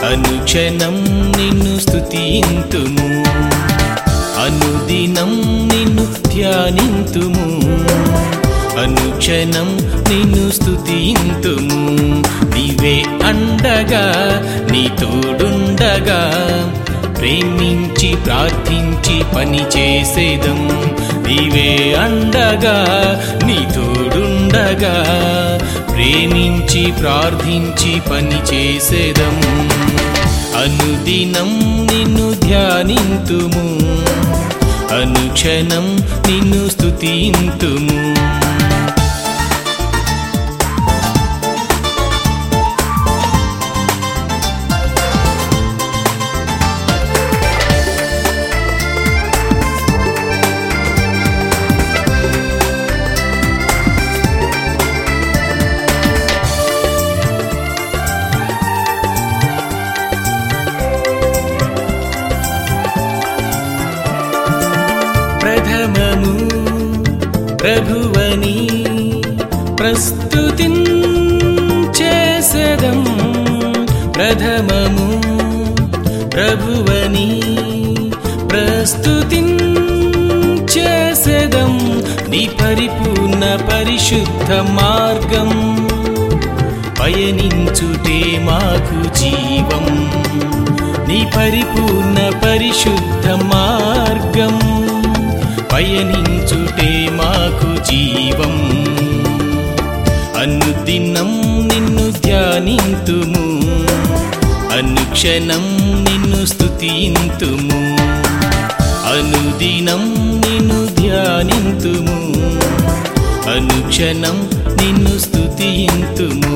అనుక్షణం నిన్ను స్తుతింతుము అనుదినం నిన్ను ధ్యానింతుము అనుక్షణం నిన్ను స్తుతింతుము నీవే అండగా నీ తోడుండగా ప్రేమించి ప్రార్థించి పని చేసేదం నీవే అండగా నీ తోడుండగా ప్రేమించి ప్రార్థించి పని చేసేదం అనుదినం నిన్ను ధ్యానింతుము అనుక్షణం నిన్ను స్తుతింతుము ప్రథమము ప్రభువని ప్రస్తుతి చేసదం ప్రథమము ప్రభువని ప్రస్తుతి చేసదం నీ పరిపూర్ణ పరిశుద్ధ మార్గం పయనించుటే మాకు జీవం నీ పరిపూర్ణ పరిశుద్ధ మార్గం పయనించుటే మాకు జీవం అనుదినం నిన్ను ధ్యానింతుము అనుక్షణం నిన్ను స్తుతింతుము అనుదినం నిన్ను ధ్యానింతుము అనుక్షణం నిన్ను స్తుతింతుము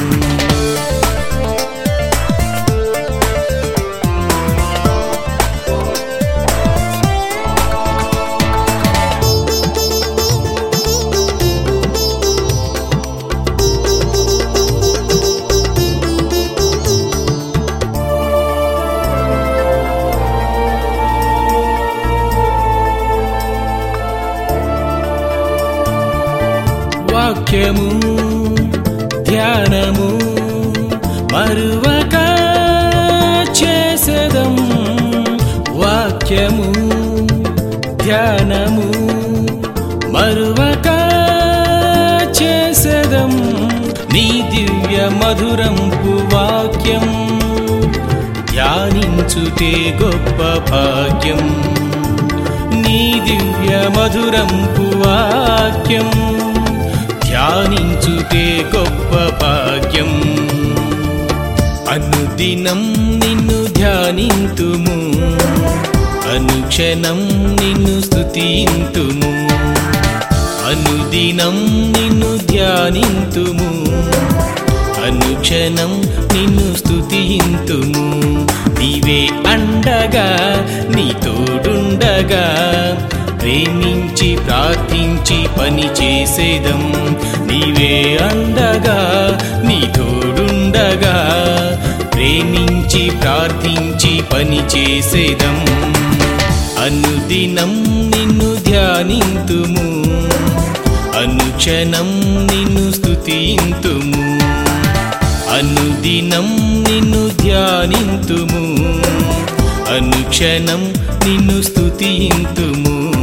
వాక్యము ధ్యానము మరువక చేసదం వాక్యము ధ్యానము మరువక చేసదం నీ దివ్య మధురంపు వాక్యం ధ్యానించుటే గొప్ప భాగ్యం నీ దివ్య మధురంపు వాక్యం ధ్యానించుటే గొప్ప భాగ్యం అనుదినం నిన్ను ధ్యానింతుము అనుక్షణం నిన్ను స్తుతింతుము అనుదినం నిన్ను ధ్యానింతుము అనుక్షణం నిన్ను స్తుతింతుము నీవే అండగా నీ తోడుండగా ప్రేమించి ప్రార్థించి పని చేసేదం నీవే అండగా నీ తోడుండగా ప్రేమించి ప్రార్థించి పని చేసేదం అనుదినం నిన్ను ధ్యానింతుము అనుక్షణం నిన్ను స్తుతింతుము అనుదినం నిన్ను ధ్యానింతుము అనుక్షణం నిన్ను స్తుతింతుము